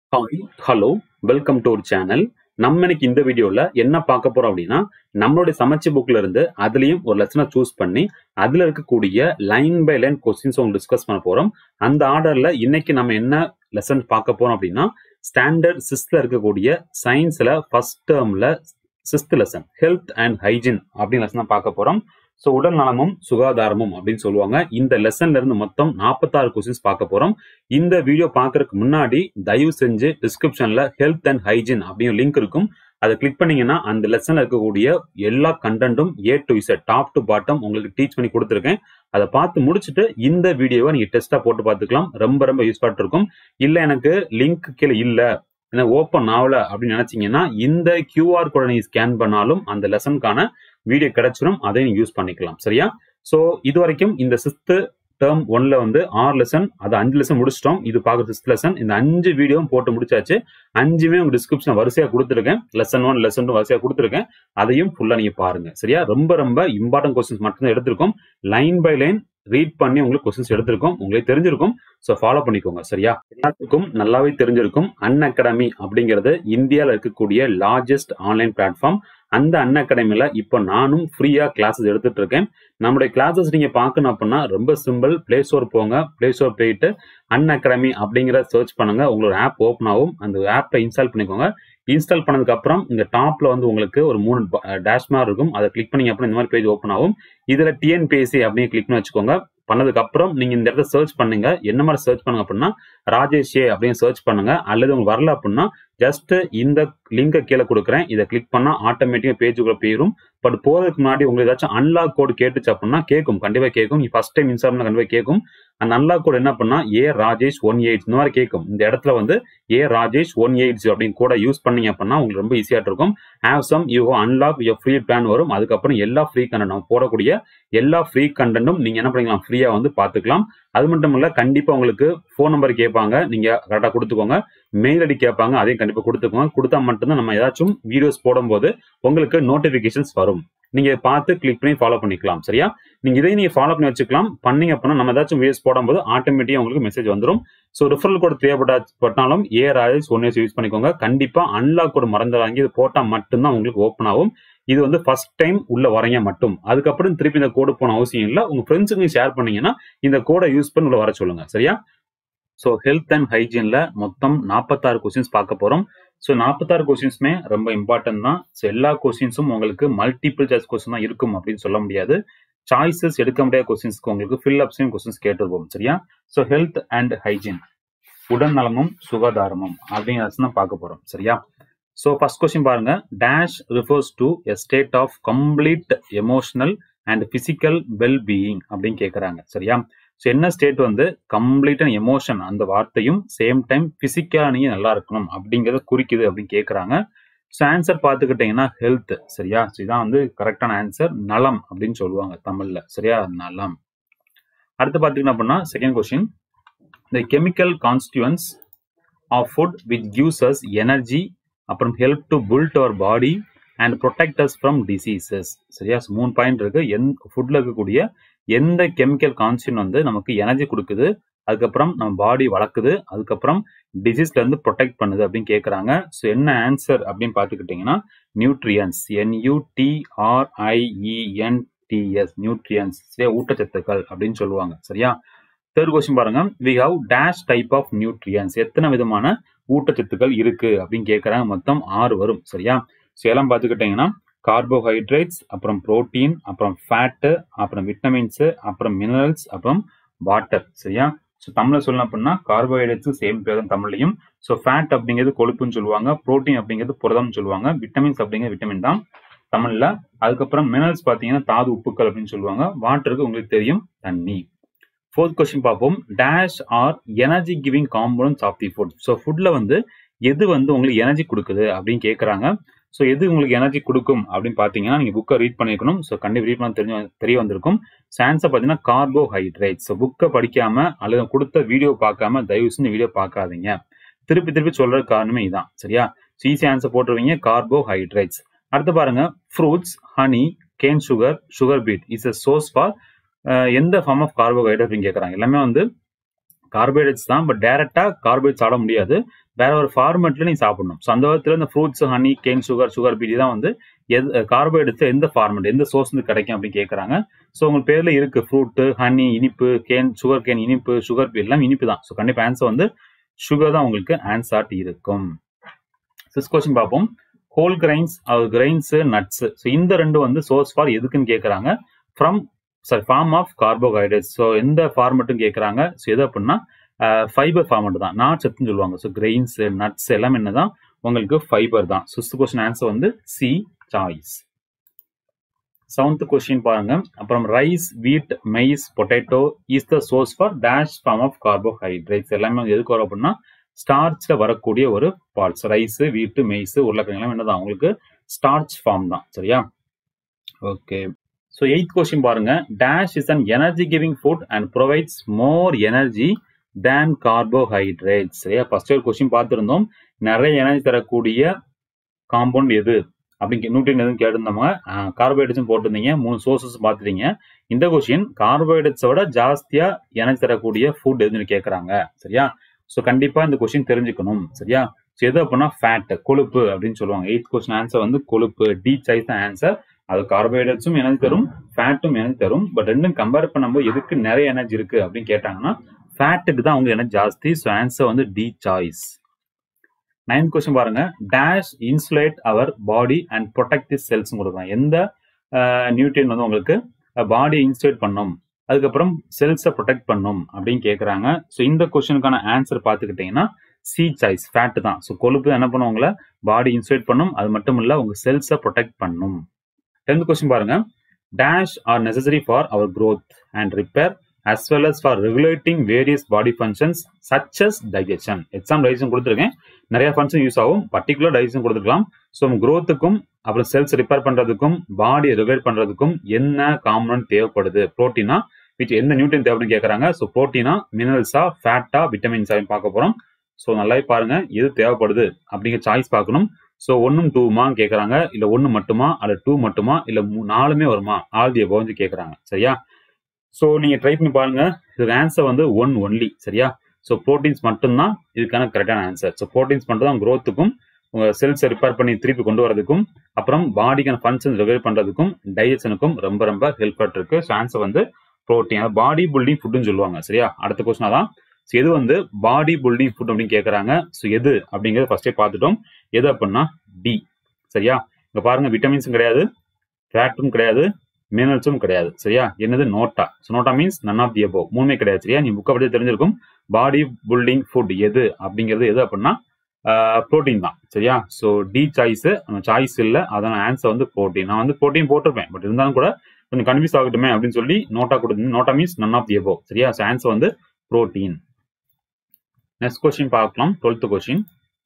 Hi hello welcome to ஒரு channel நம்ம இன்னைக்கு இந்த வீடியோல என்ன பார்க்க போறோம் அப்படின்னா நம்மளுடைய சமைச்ச புக்ல இருந்து அதுலயும் ஒரு லெசனை சூஸ் பண்ணி அதுல இருக்கக்கூடிய லைன் பை லைன் கொஸ்டின்ஸ் உங்களுக்கு டிஸ்கஸ் பண்ண போறோம் அந்த ஆர்டர்ல இன்னைக்கு நம்ம என்ன லெசன் பார்க்க போறோம் அப்படின்னா ஸ்டாண்டர்ட் சிக்ஸ்த்ல இருக்கக்கூடிய சயின்ஸ்ல ஃபர்ஸ்ட் டேர்ம்ல sixth lesson health and hygiene அப்படின்னு லெசன் தான் பார்க்க போறோம் ஸோ உடல் நலமும் சுகாதாரமும் அப்படின்னு சொல்லுவாங்க இந்த லெசன்ல இருந்து மொத்தம் நாற்பத்தாறு கொஸ்டின்ஸ் பார்க்க போறோம் இந்த வீடியோ பார்க்கறதுக்கு முன்னாடி தயவு செஞ்சு டிஸ்கிரிப்ஷன்ல ஹெல்த் அண்ட் ஹைஜீன் அப்படின்னு லிங்க் இருக்கும் அதை கிளிக் பண்ணீங்கன்னா அந்த லெசன்ல இருக்கக்கூடிய எல்லா கண்டென்ட்டும் A to Z top to bottom உங்களுக்கு டீச் பண்ணி கொடுத்துருக்கேன் அதை பார்த்து முடிச்சுட்டு இந்த வீடியோவை நீங்க டெஸ்டா போட்டு பார்த்துக்கலாம் ரொம்ப ரொம்ப யூஸ்ஃபுல்லாக இருக்கும் இல்லை எனக்கு லிங்க் கீழே இல்லை எனக்கு ஓப்பன் ஆகல அப்படின்னு நினைச்சீங்கன்னா இந்த கியூஆர் கோடை நீங்க ஸ்கேன் பண்ணாலும் அந்த லெசனுக்கான வீடியோ கிடைச்சிடும் அதை நீங்க யூஸ் பண்ணிக்கலாம் சரியா ஸோ இது வரைக்கும் இந்த சிக்ஸ்த்து டேர்ம் ஒன்ல வந்து ஆறு லெசன் அது அஞ்சு லெசன் முடிச்சிட்டோம் இது பார்க்குற சிக்ஸ்த் லெசன் இந்த அஞ்சு வீடியோவும் போட்டு முடிச்சாச்சு அஞ்சுமே உங்க டிஸ்கிரிப்ஷன் வரிசையா கொடுத்துருக்கேன் லெசன் ஒன் லெசன் டூ வரிசையா கொடுத்துருக்கேன் அதையும் ஃபுல்லா நீங்க பாருங்க சரியா ரொம்ப ரொம்ப இம்பார்ட்டன்ட் கொஸ்டின்ஸ் மட்டும் தான் எடுத்திருக்கோம் லைன் பை லைன் ரீட் பண்ணி உங்களுக்கு கொஸ்டின்ஸ் எடுத்திருக்கோம் உங்களுக்கு தெரிஞ்சிருக்கும் ஸோ ஃபாலோ பண்ணிக்கோங்க சரியா எல்லாத்துக்கும் நல்லாவே தெரிஞ்சிருக்கும் அன் அகாடமி அப்படிங்கிறது இந்தியாவில் இருக்கக்கூடிய லார்ஜஸ்ட் ஆன்லைன் பிளாட்ஃபார்ம் அந்த அன் அகாடமியில இப்போ நானும் ஃப்ரீயா கிளாஸஸ் எடுத்துட்டு இருக்கேன் நம்மளுடைய கிளாஸஸ் நீங்க பார்க்கணும் அப்படின்னா ரொம்ப சிம்பிள் பிளே ஸ்டோர் போங்க பிளே ஸ்டோர் போயிட்டு அன் அகாடமி அப்படிங்கிற சர்ச் பண்ணுங்க உங்களோட ஆப் ஓப்பன் ஆகும் அந்த ஆப்பை இன்ஸ்டால் பண்ணிக்கோங்க இன்ஸ்டால் பண்ணதுக்கு அப்புறம் இந்த டாப்ல வந்து உங்களுக்கு ஒரு மூணு டேஷ் மாதிரி இருக்கும் அதை கிளிக் பண்ணீங்க அப்புறம் இந்த மாதிரி பேஜ் ஓப்பன் ஆகும் இதுல டிஎன்பிஎஸ்சி அப்படின்னு கிளிக் பண்ணி வச்சுக்கோங்க பண்ணதுக்கு அப்புறம் நீங்க இந்த இடத்த சர்ச் பண்ணுங்க என்ன மாதிரி சர்ச் பண்ணுங்க அப்படின்னா ராஜேஷ் ஏ அப்படின்னு சர்ச் பண்ணுங்க அல்லது உங்களுக்கு வரல அப்படின்னா ஜஸ்ட் இந்த லிங்கை கீழே கொடுக்குறேன் இதை கிளிக் பண்ணா ஆட்டோமேட்டிக்கா பேஜுக்குள்ள போயிடும் பட் போறதுக்கு முன்னாடி உங்களுக்கு ஏதாச்சும் அன்லாக் கோடு கேட்டுச்சு அப்படின்னா கேட்கும் கண்டிப்பா கேட்கும் நீ ஃபர்ஸ்ட் டைம் இன்ஸ்டால் பண்ண கண்டிப்பா கேட்கும் அந்த அன்லாக் கோடு என்ன பண்ணா ஏ ராஜேஷ் ஒன் எயிட் இந்த மாதிரி கேட்கும் இந்த இடத்துல வந்து ஏ ராஜேஷ் ஒன் எயிட் அப்படின்னு கூட யூஸ் பண்ணீங்க அப்படின்னா உங்களுக்கு ரொம்ப ஈஸியா இருக்கும் have some you unlock you free plan வரும் அதுக்கப்புறம் எல்லா ஃப்ரீ கண்டென்ட் நம்ம போடக்கூடிய எல்லா ஃப்ரீ கண்டென்ட்டும் நீங்க என்ன பண்ணிக்கலாம் ஃப்ரீயா வந்து பாத்துக்கலாம் அது மட்டும் இல்ல கண்டிப்பா உங்களுக்கு ஃபோன் நம்பர் கேட்பாங்க நீங்க கரெக்டா கொடுத்துக்கோங்க மெயில் ஐடி கேட்பாங்க அதையும் கண்டிப்பா கொடுத்துக்கோங்க கொடுத்தா மட்டும்தான் நம்ம ஏதாச்சும் வீடியோஸ் போடும்போது உங்களுக்கு நோட்டிபிகேஷன்ஸ் வரும் நீங்க பார்த்து கிளிக் பண்ணி ஃபாலோ பண்ணிக்கலாம் சரியா நீங்க இதையும் நீங்க ஃபாலோ பண்ணி வச்சுக்கலாம் பண்ணீங்க அப்படின்னா நம்ம ஏதாச்சும் வீடியோஸ் போடும்போது ஆட்டோமேட்டிக்கா உங்களுக்கு மெசேஜ் வந்துடும் ஸோ ரிஃபரல் கோட் தேவைப்பட்டாலும் ஏ ராயல்ஸ் ஒன் யூஸ் பண்ணிக்கோங்க கண்டிப்பா அன்லாக் கோட் மறந்து வாங்கி இது போட்டால் மட்டும்தான் உங்களுக்கு ஓப்பன் ஆகும் இது வந்து ஃபர்ஸ்ட் டைம் உள்ள வரீங்க மட்டும் அதுக்கப்புறம் திருப்பி இந்த கோடு போன அவசியம் இல்லை உங்க ஃப்ரெண்ட்ஸுக்கு ஷேர் பண்ணீங்கன்னா இந்த கோடை யூஸ் பண்ணி உள்ள வர சொல்லுங்க சரியா ஸோ ஹெல்த் அண்ட் ஹைஜீன்ல மொத்தம் நாற்பத்தாறு கொஸ்டின்ஸ் பார்க்க போறோம் ஸோ நாற்பத்தாறு கொஸ்டின்ஸுமே ரொம்ப இம்பார்ட்டன்ட் தான் ஸோ எல்லா கொஸ்டின்ஸும் உங்களுக்கு மல்டிபிள் சாய்ஸ் கொஸ்டின் தான் இருக்கும் அப்படின்னு சொல்ல முடியாது சாய்ஸஸ் எடுக்க முடியாத கொஸ்டின்ஸ்க்கு உங்களுக்கு ஃபில் அப்ஸையும் கொஸ்டின்ஸ் கேட்டுருவோம் சரியா ஸோ ஹெல்த் அண்ட் ஹைஜீன் உடல் நலமும் சுகாதாரமும் அப்படிங்கிறத தான் பார்க்க போறோம் சரியா ஸோ ஃபர்ஸ்ட் கொஸ்டின் பாருங்க dash refers to a state of complete emotional and physical well being அப்படின்னு கேட்குறாங்க சரியா ஸோ என்ன ஸ்டேட் வந்து கம்ப்ளீட் அண்ட் எமோஷன் அந்த வார்த்தையும் சேம் டைம் பிசிக்கலா நீங்க நல்லா இருக்கணும் அப்படிங்கிறத குறிக்குது அப்படின்னு கேட்குறாங்க ஸோ ஆன்சர் பார்த்துக்கிட்டிங்கன்னா ஹெல்த் சரியா ஸோ இதான் வந்து கரெக்டான ஆன்சர் நலம் அப்படின்னு சொல்லுவாங்க தமிழ்ல சரியா நலம் அடுத்து பார்த்தீங்கன்னா அப்படின்னா second question the chemical constituents of food which gives us energy அப்புறம் help to build our body and protect us from diseases சரியா மூணு பாயிண்ட் இருக்கு எந் ஃபுட்ல இருக்கக்கூடிய எந்த கெமிக்கல் கான்ஸ்டியூன் வந்து நமக்கு எனர்ஜி கொடுக்குது அதுக்கப்புறம் நம்ம பாடி வளர்க்குது அதுக்கப்புறம் டிசீஸ்ல இருந்து ப்ரொடெக்ட் பண்ணுது அப்படின்னு கேட்குறாங்க ஸோ என்ன ஆன்சர் அப்படின்னு பார்த்துக்கிட்டிங்கன்னா நியூட்ரியன்ஸ் என்யூடிஆர்ஐஇஎன்டிஎஸ் நியூட்ரியன்ஸ் சரியா ஊட்டச்சத்துக்கள் அப்படின்னு சொல்லுவாங்க சரியா தேர்ட் கொஸ்டின் பாருங்க we have dash type of nutrients எத்தனை விதமான ஊட்டச்சத்துக்கள் இருக்கு அப்படின்னு கேட்குறாங்க மொத்தம் ஆறு வரும் சரியா ஸோ எல்லாம் பார்த்துக்கிட்டிங்கன்னா கார்போஹைட்ரேட்ஸ் அப்புறம் புரோட்டீன் அப்புறம் ஃபேட்டு அப்புறம் விட்டமின்ஸு அப்புறம் மினரல்ஸ் அப்புறம் வாட்டர் சரியா ஸோ தமிழில் சொல்லணும் அப்படின்னா கார்போஹைட்ரேட்ஸ் சேம் பேர் தான் தமிழ்லையும் ஸோ ஃபேட் அப்படிங்கிறது கொழுப்புன்னு சொல்லுவாங்க ப்ரோட்டீன் அப்படிங்கிறது புரதம்னு சொல்லுவாங்க விட்டமின்ஸ் அப்படிங்கிற விட்டமின் தான் தமிழில் அதுக்கப்புறம் மினரல்ஸ் பார்த்தீங்கன்னா தாது உப்புக்கள் அப்படின்னு சொல்லுவாங்க வாட்டருக்கு உங்களுக்கு தெரியும் தண்ணி ஃபோர்த் கொஸ்டின் பார்ப்போம் dash are energy giving components of the food so ஃபுட்ல வந்து எது வந்து உங்களுக்கு எனர்ஜி கொடுக்குது அப்படின்னு கேட்குறாங்க ஸோ எது உங்களுக்கு எனர்ஜி கொடுக்கும் அப்படின்னு பார்த்தீங்கன்னா நீங்கள் புக்கை ரீட் பண்ணிக்கணும் ஸோ கண்டிப்பாக ரீட் பண்ண தெரிஞ்ச தெரிய வந்திருக்கும் சான்ஸை பார்த்தீங்கன்னா கார்போஹைட்ரேட் ஸோ புக்கை படிக்காம அல்லது கொடுத்த வீடியோ பார்க்காம தயவு செஞ்சு வீடியோ பார்க்காதீங்க திருப்பி திருப்பி சொல்ற காரணமே இதான் சரியா ஈஸி ஆன்சர் போட்டுருவீங்க கார்போஹைட்ரேட்ஸ் அடுத்து பாருங்க fruits honey cane sugar sugar beet is a source for எந்த ஃபார்ம் ஆஃப் கார்போஹைட்ரேட் அப்படின்னு கேட்குறாங்க எல்லாமே வந்து கார்போஹைட்ரேட்ஸ் தான் பட் டைரக்டா கார்போஹைட்ரேட் சாப்பிட முடியாது வேற ஒரு ஃபார்மெட்ல நீங்க சாப்பிடணும் ஸோ அந்த விதத்துல இந்த fruits honey cane sugar sugar beet தான் வந்து எது கார்போஹைட்ரேட்ஸ் எந்த ஃபார்மெட் எந்த சோர்ஸ் இருந்து கிடைக்கும் அப்படின்னு கேட்கறாங்க ஸோ உங்க பேர்ல இருக்கு ஃப்ரூட் ஹனி இனிப்பு கேன் சுகர் கேன் இனிப்பு சுகர் பீ எல்லாம் இனிப்பு தான் ஸோ கண்டிப்பா ஆன்சர் வந்து சுகர் தான் உங்களுக்கு ஆன்சர் இருக்கும் சிக்ஸ் கொஸ்டின் பார்ப்போம் whole grains grains nuts so இந்த ரெண்டு வந்து சோர்ஸ் ஃபார் எதுக்குன்னு கேட்கறாங்க from sorry form of carbohydrates so எந்த ஃபார்மெட்டும் கேட்கறாங்க ஸோ எது அப்படின்னா ஃபைபர் ஃபார்மெட் தான் நாட் சத்துன்னு சொல்லுவாங்க ஸோ கிரெயின்ஸ் நட்ஸ் எல்லாம் என்னதான் உங்களுக்கு ஃபைபர் தான் சிக்ஸ்த் கொஸ்டின் ஆன்சர் வந்து சி சாய்ஸ் செவன்த் கொஸ்டின் பாருங்க அப்புறம் rice wheat maize potato is the source for dash form of carbohydrates எல்லாமே வந்து எதுக்கு வரும் அப்படின்னா ஸ்டார்ச்ல வரக்கூடிய ஒரு பார்ட்ஸ் ரைஸ் வீட்டு மெய்ஸ் உருளைக்கிழங்கு எல்லாம் என்னதான் உங்களுக்கு ஸ்டார்ச் ஃபார்ம் தான் சரியா ஓகே ஸோ எயித் கொஸ்டின் பாருங்க dash is an energy giving food and provides more energy than carbohydrates சரியா ஃபர்ஸ்ட் ஒரு கொஸ்டின் பார்த்துருந்தோம் நிறைய எனர்ஜி தரக்கூடிய காம்பவுண்ட் எது அப்படின்னு நியூட்ரியன் எதுவும் கேட்டிருந்தவங்க கார்போஹைட்ரேட்ஸும் போட்டிருந்தீங்க மூணு சோர்சஸ் பார்த்துட்டீங்க இந்த கொஸ்டின் கார்போஹைட்ரேட்ஸை விட ஜாஸ்தியா எனர்ஜி தரக்கூடிய ஃபுட் எதுன்னு கேட்குறாங்க சரியா ஸோ கண்டிப்பா இந்த கொஸ்டின் தெரிஞ்சுக்கணும் சரியா ஸோ எது அப்படின்னா ஃபேட் கொழுப்பு அப்படின்னு சொல்லுவாங்க எயித் கொஸ்டின் ஆன்சர் வந்து கொழுப்பு டி சாய்ஸ் தான் ஆன்சர் அது கார்போஹைட்ரேட்ஸும் எனர்ஜி தரும் ஃபேட்டும் எனர்ஜி தரும் பட் ரெண்டும் கம்பேர் பண்ணும்போது எதுக்கு நிறைய எனர்ஜி இருக்கு அப்படின்னு கேட்டாங்கன்னா ஃபேட்டுக்கு தான் அவங்க எனர்ஜி ஜாஸ்தி ஸோ ஆன்சர் வந்து டி சாய்ஸ் நைன்த் கொஸ்டின் பாருங்க dash insulate our body and protect the cells கொடுக்குறாங்க எந்த நியூட்ரியன் வந்து உங்களுக்கு பாடியை இன்சுலேட் பண்ணும் அதுக்கப்புறம் செல்ஸை ப்ரொடெக்ட் பண்ணும் அப்படின்னு கேட்குறாங்க ஸோ இந்த கொஸ்டினுக்கான ஆன்சர் பார்த்துக்கிட்டிங்கன்னா சி சாய்ஸ் ஃபேட் தான் ஸோ கொழுப்பு என்ன பண்ணும் உங்களை பாடி இன்சுலேட் பண்ணும் அது மட்டும் இல்லை உங்க செல்ஸை ப்ரொடெக்ட் பண்ணும் டென்த் கொஸ்டின் பாருங்க dash are necessary for our growth and repair as well as for regulating various body functions such as digestion exam digestion கொடுத்துருக்கேன் நிறைய ஃபங்க்ஷன் யூஸ் ஆகும் பர்டிகுலர் டைஜஷன் கொடுத்துருக்கலாம் ஸோ க்ரோத்துக்கும் அப்புறம் செல்ஸ் ரிப்பேர் பண்றதுக்கும் பாடியை ரெகுலேட் பண்றதுக்கும் என்ன காம்பனன்ட் தேவைப்படுது ப்ரோட்டீனா விச் எந்த நியூட்ரியன் தேவைன்னு கேட்கறாங்க ஸோ ப்ரோட்டீனா மினரல்ஸா ஃபேட்டா விட்டமின்ஸா பார்க்க போறோம் ஸோ நல்லாவே பாருங்க எது தேவைப்படுது அப்படிங்கிற சாய்ஸ் பார்க்கணும் ஸோ ஒன்னும் டூமா கேட்கறாங்க இல்ல ஒன்னு மட்டுமா அல்ல டூ மட்டுமா இல்ல நாலுமே வருமா ஆல் தி வந்து கேட்கறாங்க சரியா ஸோ நீங்க ட்ரை பண்ணி பாருங்க இதுக்கு ஆன்சர் வந்து ஒன் ஒன்லி சரியா ஸோ ப்ரோட்டீன்ஸ் மட்டும்தான் இதுக்கான கரெக்டான ஆன்சர் ஸோ ப்ரோட்டீன்ஸ் மட்டும் தான் க்ரோத்துக்கும் உங்க செல்ஸை ரிப்பேர் பண்ணி திருப்பி கொண்டு வரதுக்கும் அப்புறம் பாடிக்கான ஃபங்க்ஷன் ரெகுலேட் பண்றதுக்கும் டைஜஷனுக்கும் ரொம்ப ரொம்ப ஹெல்ப் இருக்கு ஸோ ஆன்சர் வந்து ப்ரோட்டீன் பாடி பில்டிங் ஃபுட்னு சொல்லுவாங்க சரியா அடுத்த கொஸ்டின் தான் ஸோ எது வந்து பாடி பில்டிங் ஃபுட் அப்படின்னு கேட்கறாங்க ஸோ எது அப்படிங்கறத ஃபர்ஸ்டே பார்த்துட்டோம் எது அப்படின்னா டி சரியா இங்க பாருங்க விட்டமின்ஸும் கிடையாது ஃபேட்டும் கிடையாது மினரல்ஸும் கிடையாது சரியா என்னது NOTA so NOTA means none of the above மூணுமே கிடையாது சரியா நீ புக்கை பற்றி தெரிஞ்சிருக்கும் பாடி பில்டிங் ஃபுட் எது அப்படிங்கிறது எது அப்படின்னா ப்ரோட்டீன் தான் சரியா ஸோ டி சாய்ஸ் சாய்ஸ் இல்லை அதான் ஆன்சர் வந்து ப்ரோட்டீன் நான் வந்து ப்ரோட்டீன் போட்டிருப்பேன் பட் இருந்தாலும் கூட கொஞ்சம் கன்ஃபியூஸ் ஆகட்டுமே அப்படின்னு சொல்லி நோட்டா கொடுத்து NOTA means none of the above சரியா ஸோ ஆன்சர் வந்து ப்ரோட்டீன் நெக்ஸ்ட் கொஸ்டின் பார்க்கலாம் twelfth question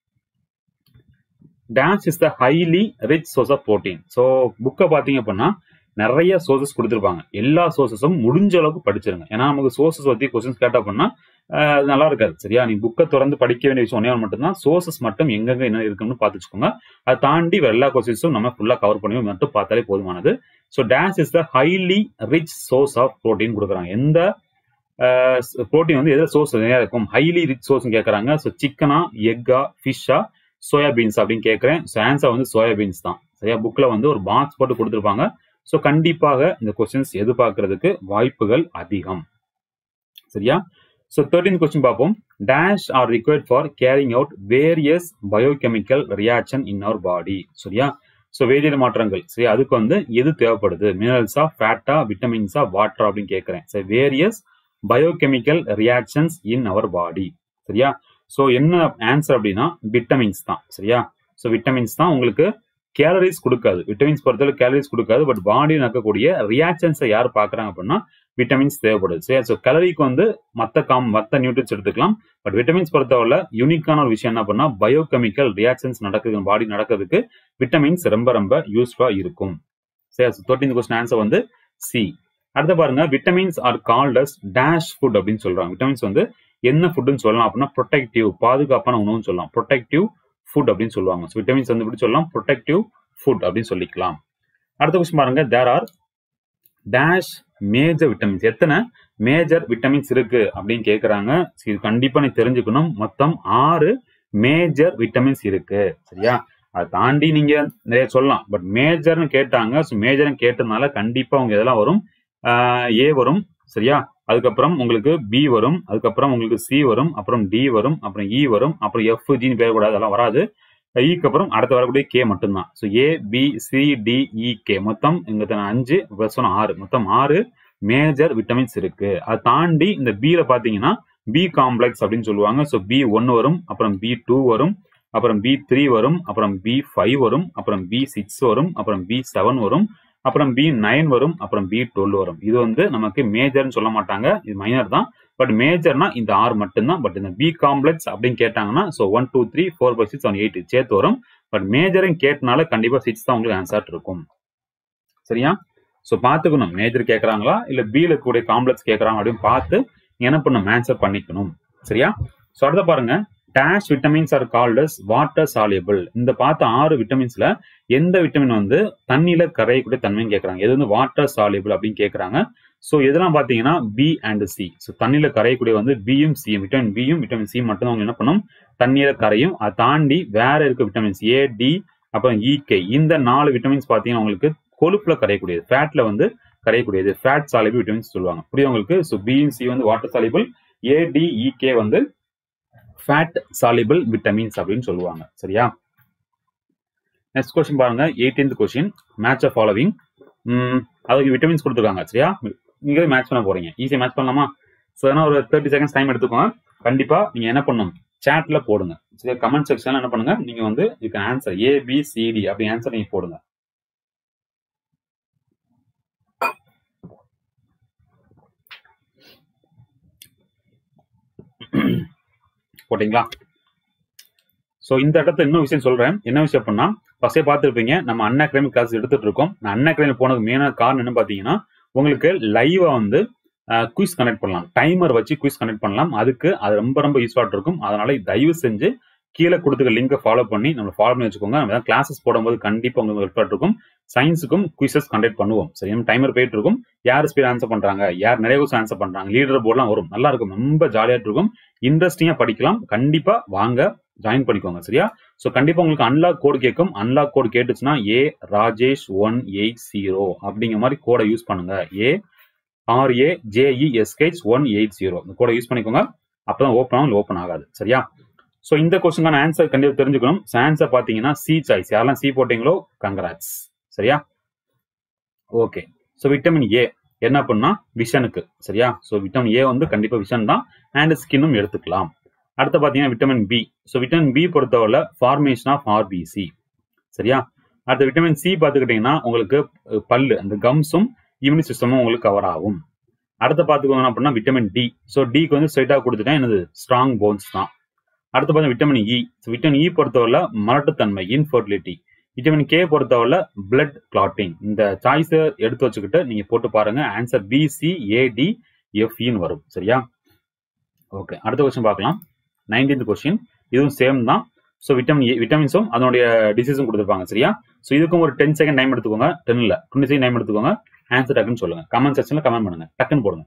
dance is the highly rich source of protein so புக்கை பார்த்தீங்க அப்படின்னா நிறைய சோர்சஸ் கொடுத்துருப்பாங்க எல்லா சோர்சஸும் முடிஞ்ச அளவுக்கு படிச்சிருங்க ஏன்னா நமக்கு சோர்சஸ் பற்றி கொஸ்டின்ஸ் கேட்டா அப்படின்னா நல்லா இருக்காது சரியா நீ புக்கை திறந்து படிக்க வேண்டிய விஷயம் ஒன்றே மட்டும்தான் சோர்சஸ் மட்டும் எங்கெங்க என்ன இருக்குன்னு பார்த்துச்சுக்கோங்க அதை தாண்டி வேற எல்லா கொஸ்டின்ஸும் நம்ம ஃபுல்லாக கவர் பண்ணி மட்டும் பார்த்தாலே போதுமானது so dance is the highly rich source of protein கொடுக்குறாங்க எந்த ப்ரோட்டீன் வந்து எதாவது சோர்ஸ் நிறையா இருக்கும் ஹைலி ரிச் சோர்ஸ் கேட்குறாங்க ஸோ சிக்கனா எக்கா ஃபிஷ்ஷா சோயாபீன்ஸ் அப்படின்னு கேட்குறேன் ஸோ ஆன்சர் வந்து சோயாபீன்ஸ் தான் சரியா புக்கில் வந்து ஒரு பாக்ஸ் போட்டு கொடுத்துருப்பாங்க ஸோ கண்டிப்பாக இந்த கொஸ்டின்ஸ் எதிர்பார்க்கறதுக்கு வாய்ப்புகள் அதிகம் சரியா ஸோ தேர்ட்டீன் கொஸ்டின் பார்ப்போம் dash are required for carrying out various biochemical reaction in our body சரியா ஸோ வேதியியல் மாற்றங்கள் சரி அதுக்கு வந்து எது தேவைப்படுது மினரல்ஸா ஃபேட்டா விட்டமின்ஸா வாட்டர் அப்படின்னு கேட்குறேன் சரி various biochemical reactions in our body சரியா ஸோ என்ன ஆன்சர் அப்படின்னா விட்டமின்ஸ் தான் சரியா ஸோ விட்டமின்ஸ் தான் உங்களுக்கு கேலரிஸ் கொடுக்காது விட்டமின்ஸ் பொறுத்தவரை கேலரிஸ் கொடுக்காது பட் பாடியில் நடக்கக்கூடிய ரியாக்ஷன்ஸை யார் பார்க்குறாங்க அப்படின்னா விட்டமின்ஸ் தேவைப்படுது சரி ஸோ கலரிக்கு வந்து மற்ற காம் மற்ற நியூட்ரின்ஸ் எடுத்துக்கலாம் பட் விட்டமின்ஸ் பொறுத்தவரை யூனிக்கான ஒரு விஷயம் என்ன பண்ணா பயோகெமிக்கல் ரியாக்ஷன்ஸ் நடக்குது பாடி நடக்கிறதுக்கு விட்டமின்ஸ் ரொம்ப ரொம்ப யூஸ்ஃபுல்லாக இருக்கும் சரி தேர்ட்டீன் கொஸ்டின் ஆன்சர் வந்து சி அடுத்த பாருங்க vitamins are called as dash food அப்படின்னு சொல்றாங்க விட்டமின்ஸ் வந்து என்ன ஃபுட்னு சொல்லலாம் அப்படின்னா ப்ரொடெக்டிவ் பாதுகாப்பான உணவுன்னு சொல்லலாம் ப்ரொடெக்டிவ் ஃபுட் அப்படின்னு சொல்லுவாங்க ஸோ விட்டமின்ஸ் வந்து இப்படி சொல்லலாம் ப்ரொடெக்டிவ் ஃபுட் அப்படின்னு சொல்லிக்கலாம் அடுத்த கொஸ்டின் பாருங்க there are dash major vitamins எத்தனை மேஜர் விட்டமின்ஸ் இருக்கு அப்படின்னு கேக்குறாங்க இது கண்டிப்பா நீ தெரிஞ்சுக்கணும் மொத்தம் ஆறு மேஜர் விட்டமின்ஸ் இருக்கு சரியா அதை தாண்டி நீங்க நிறைய சொல்லலாம் பட் மேஜர்னு கேட்டாங்க ஸோ மேஜர்னு கேட்டதுனால கண்டிப்பா உங்க இதெல்லாம் வரும் ஏ வரும் சரியா அதுக்கப்புறம் உங்களுக்கு பி வரும் அதுக்கப்புறம் உங்களுக்கு சி வரும் அப்புறம் டி வரும் அப்புறம் இ வரும் அப்புறம் எஃப் ஜின்னு பேர் கூடாது அதெல்லாம் வராது ஈக்கு அப்புறம் அடுத்து வரக்கூடிய கே மட்டும்தான் so A B C D E K மொத்தம் இங்க அஞ்சு ப்ளஸ் ஒன் ஆறு மொத்தம் ஆறு மேஜர் விட்டமின்ஸ் இருக்கு அதை தாண்டி இந்த பியில் பார்த்தீங்கன்னா பி காம்ப்ளெக்ஸ் அப்படின்னு சொல்லுவாங்க ஸோ பி ஒன்று வரும் அப்புறம் பி டூ வரும் அப்புறம் பி த்ரீ வரும் அப்புறம் பி ஃபைவ் வரும் அப்புறம் பி சிக்ஸ் வரும் அப்புறம் பி செவன் வரும் அப்புறம் பி நைன் வரும் அப்புறம் பி டுவெல் வரும் இது வந்து நமக்கு மேஜர்னு சொல்ல மாட்டாங்க இது மைனர் தான் பட் மேஜர்னா இந்த ஆறு மட்டும்தான் பட் இந்த பி காம்ப்ளெக்ஸ் அப்படின்னு கேட்டாங்கன்னா so one two three four five six one eight சேர்த்து வரும் பட் மேஜரும் கேட்டனால கண்டிப்பாக சிக்ஸ் தான் உங்களுக்கு ஆன்சர் இருக்கும் சரியா ஸோ பார்த்துக்கணும் மேஜர் கேட்குறாங்களா இல்லை பியில் இருக்கக்கூடிய காம்ப்ளெக்ஸ் கேட்குறாங்க அப்படின்னு பார்த்து என்ன பண்ணும் ஆன்சர் பண்ணிக்கணும் சரியா ஸோ அடுத்த பாருங்க dash vitamins are called as water soluble இந்த பார்த்த ஆறு விட்டமின்ஸ்ல எந்த விட்டமின் வந்து தண்ணியில கரையக்கூடிய தன்மைன்னு கேட்கறாங்க எது வந்து வாட்டர் சாலியபிள் அப்படின்னு கேட்கறாங்க ஸோ இதெல்லாம் பார்த்தீங்கன்னா பி அண்ட் சி ஸோ தண்ணியில கரையக்கூடிய வந்து பியும் சியும் விட்டமின் பியும் விட்டமின் சி மட்டும் தான் அவங்க என்ன பண்ணும் தண்ணீரை கரையும் அதை தாண்டி வேற இருக்க விட்டமின்ஸ் ஏ டி அப்புறம் இகே இந்த நாலு விட்டமின்ஸ் பார்த்தீங்கன்னா உங்களுக்கு கொழுப்புல கரையக்கூடியது ஃபேட்ல வந்து கரையக்கூடியது ஃபேட் சாலிபிள் விட்டமின்ஸ் சொல்லுவாங்க புரியுது உங்களுக்கு ஸோ பியும் சி வந்து வாட்டர் சாலிபிள் ஏடிஇகே வந்து ஃபேட் சாலிபிள் விட்டமின்ஸ் அப்படின்னு சொல்லுவாங்க சரியா நெக்ஸ்ட் கொஸ்டின் பாருங்க eighteenth question match of following அதுக்கு விட்டமின்ஸ் கொடுத்துருக்காங்க சரியா நீங்க மேட்ச் பண்ண போறீங்க ஈஸியாக மேட்ச் பண்ணலாமா ஸோ அதனால் ஒரு தேர்ட்டி செகண்ட்ஸ் டைம் எடுத்துக்கோங்க கண்டிப்பா நீங்க என்ன பண்ணணும் சேட்ல போடுங்க சரியா கமெண்ட் செக்ஷன்ல என்ன பண்ணுங்க நீங்க வந்து இதுக்கு ஆன்சர் ஏ பி சிடி அப்படி ஆன்சர் நீங்க போடுங்க போட்டிங்களா ஸோ இந்த இடத்துல இன்னும் விஷயம் சொல்றேன் என்ன விஷயம் அப்படின்னா ஃபர்ஸ்டே பார்த்துருப்பீங்க நம்ம அன் அகாடமிக் கிளாஸ் எடுத்துட்டு இருக்கோம் நான் அன் அகாடமி போனதுக்கு மெயினான காரணம் என்ன பார்த்தீங்கன்னா உங்களுக்கு லைவா வந்து குயிஸ் கனெக்ட் பண்ணலாம் டைமர் வச்சு குயிஸ் கனெக்ட் பண்ணலாம் அதுக்கு அது ரொம்ப ரொம்ப யூஸ்ஃபுல்லாக இருக்கும் அதனால தயவு செஞ்சு கீழே கொடுத்துக்க லிங்கை ஃபாலோ பண்ணி நம்ம ஃபாலோ பண்ணி வச்சுக்கோங்க நம்ம கிளாஸஸ் போடும்போது கண்டிப்பாக உங்களுக்கு ஹெல்ப்ஃபுல்லாக இருக்கும் சயின்ஸுக்கும் குயிசஸ் கண்டக்ட் பண்ணுவோம் சரி நம்ம டைமர் போயிட்டு இருக்கும் யார் ஸ்பீட் ஆன்சர் பண்றாங்க யார் நிறைய கொஸ்டின் ஆன்சர் பண்றாங்க லீடர் போர்ட்லாம் வரும் நல்லா இருக்கும் ரொம்ப ஜாலியாக இருக்கும் இன்ட்ரெஸ்டிங்காக படிக்கலாம் கண்டிப்பா வாங்க ஜாயின் பண்ணிக்கோங்க சரியா ஸோ கண்டிப்பா உங்களுக்கு அன்லாக் கோடு கேட்கும் அன்லாக் கோடு கேட்டுச்சுன்னா A Rajesh one eight zero அப்படிங்கிற மாதிரி கோடை யூஸ் பண்ணுங்க ஏ ஆர்ஏ ஜேஇஎஸ்கேச் ஒன் எயிட் ஜீரோ இந்த கோடை யூஸ் பண்ணிக்கோங்க அப்பதான் ஓப்பன் ஆகும் ஓப்பன் ஆகாது சரியா ஸோ இந்த கொஸ்டினுக்கான ஆன்சர் கண்டிப்பாக தெரிஞ்சுக்கணும் ஆன்சர் பார்த்தீங்கன்னா சி சாய்ஸ் யாரெல்லாம் சி போட்டீங்களோ கங்கராட்ஸ் சரியா ஓகே ஸோ விட்டமின் ஏ என்ன பண்ணா விஷனுக்கு சரியா ஸோ விட்டமின் ஏ வந்து கண்டிப்பாக விஷன் தான் அண்ட் ஸ்கின்னும் எடுத்துக்கலாம் அடுத்து பார்த்தீங்கன்னா vitamin B so vitamin B பொறுத்தவரை ஃபார்மேஷன் ஆஃப் ஆர்பிசி சரியா அடுத்த விட்டமின் சி பார்த்துக்கிட்டிங்கன்னா உங்களுக்கு பல்லு அந்த கம்ஸும் இம்யூனி சிஸ்டமும் உங்களுக்கு கவர் ஆகும் அடுத்து பார்த்துக்கோங்க அப்படின்னா விட்டமின் டி ஸோ டிக்கு வந்து ஸ்ட்ரைட்டாக கொடுத்துட்டேன் என்னது ஸ்ட்ராங் போன்ஸ் தான் அடுத்து பார்த்தா விட்டமின் இ விட்டமின் இ பொறுத்தவரை மலட்டுத்தன்மை இன்ஃபர்டிலிட்டி விட்டமின் கே பொறுத்தவரை பிளட் கிளாட்டிங் இந்த சாய்ஸை எடுத்து வச்சுக்கிட்டு நீங்க போட்டு பாருங்க ஆன்சர் பி சி ஏடி எஃப்இன்னு வரும் சரியா ஓகே அடுத்த கொஸ்டின் பார்க்கலாம் நைன்டீன்த் கொஸ்டின் இதுவும் சேம் தான் ஸோ விட்டமின் ஏ விட்டமின்ஸும் அதனுடைய டிசீஸும் கொடுத்துருப்பாங்க சரியா ஸோ இதுக்கும் ஒரு டென் செகண்ட் டைம் எடுத்துக்கோங்க டென்ல டுவெண்ட்டி செகண்ட் டைம் எடுத்துக்கோங்க ஆன்சர் டக்குன்னு சொல்லுங்க கமெண்ட் செக்ஷன்ல கமெண்ட் பண்ணுங்க டக்குன்னு போடுங்க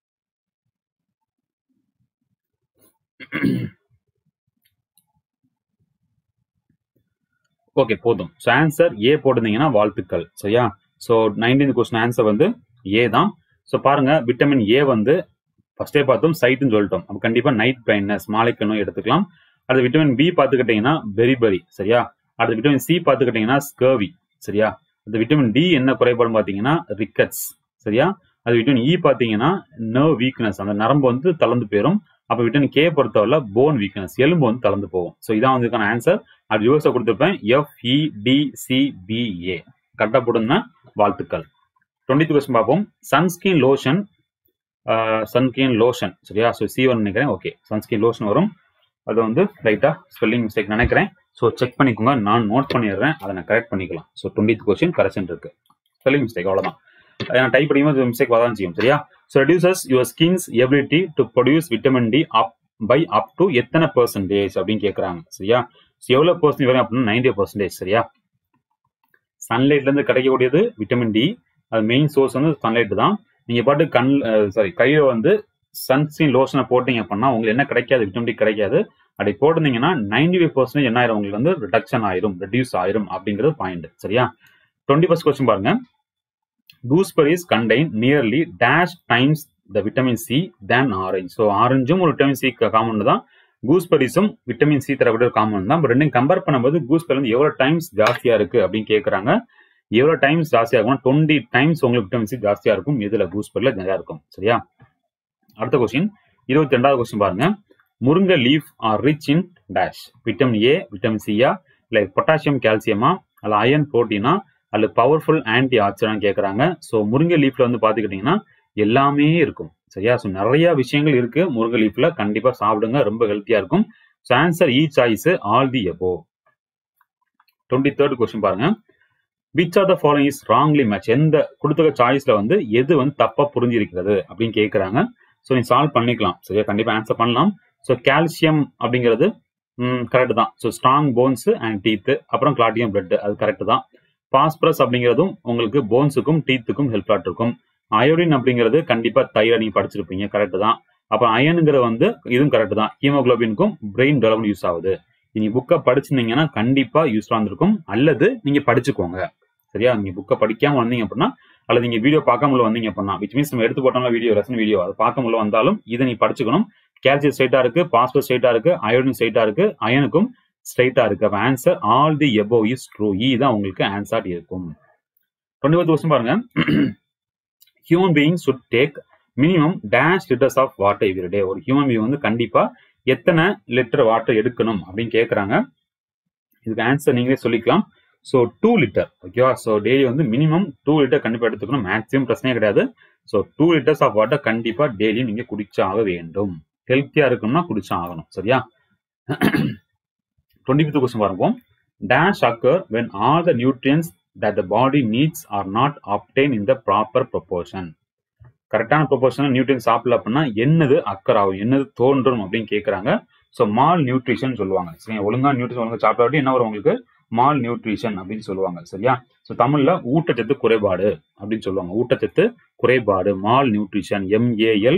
ஓகே போதும் ஸோ ஆன்சர் ஏ போட்டிருந்தீங்கன்னா வாழ்த்துக்கள் சரியா ஸோ நைன்டீன் கொஸ்டின் ஆன்சர் வந்து ஏ தான் ஸோ பாருங்க விட்டமின் ஏ வந்து ஃபர்ஸ்டே பார்த்தோம் சைட்டுன்னு சொல்லிட்டோம் அப்போ கண்டிப்பாக நைட் பிளைட்னஸ் மாலைக்கு நோய் எடுத்துக்கலாம் அடுத்து விட்டமின் பி பார்த்துக்கிட்டிங்கன்னா பெரிபரி சரியா அடுத்து விட்டமின் சி பார்த்துக்கிட்டிங்கன்னா ஸ்கர்வி சரியா அடுத்து விட்டமின் டி என்ன குறைபாடுன்னு பார்த்தீங்கன்னா ரிக்கட்ஸ் சரியா அது விட்டமின் இ பார்த்தீங்கன்னா நர்வ் வீக்னஸ் அந்த நரம்பு வந்து தளர்ந்து போயிடும் அப்போ விட்டமின் கே பொறுத்தவரை போன் வீக்னஸ் எலும்பு வந்து தளர்ந்து போகும் ஸோ இதான் வந்து ஆன்சர் அப்படி யூஎஸ்ஐ கொடுத்துருப்பேன் எஃப்இடிசிபிஏ கரெக்டாக போடுங்க வாழ்த்துக்கள் டுவெண்ட்டி கொஸ்டின் பார்ப்போம் சன்ஸ்கிரீன் லோஷன் சன்ஸ்கிரீன் லோஷன் சரியா ஸோ சி ஒன் நினைக்கிறேன் ஓகே சன்ஸ்கிரீன் லோஷன் வரும் அது வந்து லைட்டாக ஸ்பெல்லிங் மிஸ்டேக் நினைக்கிறேன் ஸோ செக் பண்ணிக்கோங்க நான் நோட் பண்ணிடுறேன் அதை நான் கரெக்ட் பண்ணிக்கலாம் ஸோ டுவெண்ட்டி கொஸ்டின் கரெக்ஷன் இருக்கு ஸ்பெல்லிங் மிஸ்டேக் அவ்வளோதான் ஏன்னா டைப் படிக்கும்போது மிஸ்டேக் வரதான் செய்யும் சரியா so reduces your skin's ability to produce vitamin D up by up to எத்தனை பர்சன்டேஜ் அப்படின்னு கேட்குறாங்க சரியா ஸோ எவ்வளோ பர்சன்டேஜ் வரும் அப்படின்னா நைன்டி பர்சன்டேஜ் சரியா சன்லைட்ல இருந்து கிடைக்கக்கூடியது விட்டமின் டி அது மெயின் சோர்ஸ் வந்து சன்லைட் தான் நீங்க பாட்டு கண் சாரி கையில வந்து சன்ஸ்கிரீன் லோஷனை போட்டீங்க அப்படின்னா உங்களுக்கு என்ன கிடைக்காது விட்டமின் டி கிடைக்காது அப்படி போட்டிருந்தீங்கன்னா நைன்டி ஃபைவ் பர்சன்டேஜ் என்ன ஆயிரும் உங்களுக்கு வந்து ரிடக்ஷன் ஆயிரும் ரெடியூஸ் ஆயிரும் அப்படிங்கிறது பாயிண்ட் சரியா டுவெண்ட்டி ஃபர்ஸ்ட் கொஸ்டின் பாருங்க gooseberries contain nearly dash times the vitamin C than orange so ஆரஞ்சும் ஒரு விட்டமின் சி காமன் தான் கூஸ்பெரிஸும் விட்டமின் சி தரக்கூடிய ஒரு காமன் தான் ரெண்டையும் கம்பேர் பண்ணும்போது கூஸ்பெரி வந்து எவ்வளோ டைம்ஸ் ஜாஸ்தியா இருக்கு அப்படின்னு கேட்குறாங்க எவ்வளோ டைம்ஸ் ஜாஸ்தியா இருக்கும் டுவெண்ட்டி டைம்ஸ் உங்களுக்கு விட்டமின் சி ஜாஸ்தியா இருக்கும் இதுல கூஸ்பெரில நிறையா இருக்கும் சரியா அடுத்த கொஸ்டின் இருபத்தி ரெண்டாவது கொஸ்டின் பாருங்க murungai leaf are rich in dash vitamin A vitamin சியா இல்லை பொட்டாசியம் கால்சியமா அல்ல அயன் புரோட்டீனா அல்ல பவர்ஃபுல் ஆன்டி ஆக்சிடன்ட் கேட்குறாங்க ஸோ முருங்கை லீஃப்ல வந்து பார்த்துக்கிட்டிங்கன்னா எல்லாமே இருக்கும் சரியா ஸோ நிறைய விஷயங்கள் இருக்கு முருங்கை லீஃப்ல கண்டிப்பாக சாப்பிடுங்க ரொம்ப ஹெல்த்தியா இருக்கும் so answer E choice all the above twenty third question பாருங்க which are the following is wrongly match எந்த கொடுத்துக்க சாய்ஸ்ல வந்து எது வந்து தப்பா புரிஞ்சிருக்கிறது அப்படின்னு கேட்குறாங்க ஸோ நீ சால்வ் பண்ணிக்கலாம் சரியா கண்டிப்பாக ஆன்சர் பண்ணலாம் ஸோ கால்சியம் அப்படிங்கிறது கரெக்ட் தான் so strong bones and teeth அப்புறம் கிளாட்டியம் பிளட் அது கரெக்ட் தான் பாஸ்பரஸ் அப்படிங்கிறதும் உங்களுக்கு போன்ஸுக்கும் டீத்துக்கும் ஹெல்ப்ஃபுல்லாக இருக்கும் அயோடின் அப்படிங்கிறது கண்டிப்பாக தைராய்டு நீங்கள் படிச்சிருப்பீங்க கரெக்ட் தான் அப்போ அயனுங்கிறது வந்து இதுவும் கரெக்ட் தான் ஹீமோகுளோபினுக்கும் பிரெயின் டெவலப்மெண்ட் யூஸ் ஆகுது நீங்க புக்கை படிச்சிருந்தீங்கன்னா கண்டிப்பாக யூஸ்ஃபுல்லாக இருந்திருக்கும் அல்லது நீங்க படிச்சுக்கோங்க சரியா நீங்க புக்கை படிக்காம வந்தீங்க அப்படின்னா அல்லது நீங்க வீடியோ பார்க்காமல வந்தீங்க அப்படின்னா விச் மீன்ஸ் நம்ம எடுத்து போட்டோம்ல வீடியோ ரெசன் வீடியோ அது பார்க்காமல வந்தாலும் இதை நீ படிச்சுக்கணும் கால்சியம் ஸ்ட்ரைட்டா இருக்கு பாஸ்பர் ஸ்ட்ரைட்டா இருக்கு அயோடின் ஸ்ட்ரைட்டா இருக்கு அயனுக்கும் ஸ்ட்ரைட்டா இருக்கு அப்ப answer all the above is true E தான் உங்களுக்கு ஆன்சர் இருக்கும் டுவெண்ட்டி ஃபோர்த் கொஸ்டின் பாருங்க human being should take minimum dash litres of water every day ஒரு ஹியூமன் பீயிங் வந்து கண்டிப்பா எத்தனை லிட்டர் வாட்டர் எடுக்கணும் அப்படின்னு கேட்குறாங்க இதுக்கு ஆன்சர் நீங்களே சொல்லிக்கலாம் ஸோ டூ லிட்டர் ஓகேவா ஸோ டெய்லி வந்து மினிமம் டூ லிட்டர் கண்டிப்பாக எடுத்துக்கணும் மேக்ஸிமம் பிரச்சனையே கிடையாது so two litres of water கண்டிப்பாக டெய்லி நீங்கள் குடிச்சாக வேண்டும் ஹெல்த்தியாக இருக்கணும்னா குடிச்சா ஆகணும் சரியா டுவெண்ட்டி ஃபிஃப்த் கொஸ்டின் பாருங்க dash occur when all the nutrients that the body needs are not obtained in the proper proportion கரெக்டான ப்ரொபோர்ஷன் நியூட்ரியன் சாப்பிடல அப்படின்னா என்னது அக்கர் ஆகும் என்னது தோன்றும் அப்படின்னு கேட்குறாங்க ஸோ மால் நியூட்ரிஷன் சொல்லுவாங்க சரிங்க ஒழுங்கா நியூட்ரிஷன் ஒழுங்கா சாப்பிடாட்டி என்ன வரும் உங்களுக்கு மால் நியூட்ரிஷன் அப்படின்னு சொல்லுவாங்க சரியா ஸோ தமிழ்ல ஊட்டச்சத்து குறைபாடு அப்படின்னு சொல்லுவாங்க ஊட்டச்சத்து குறைபாடு மால் நியூட்ரிஷன் எம்ஏஎல்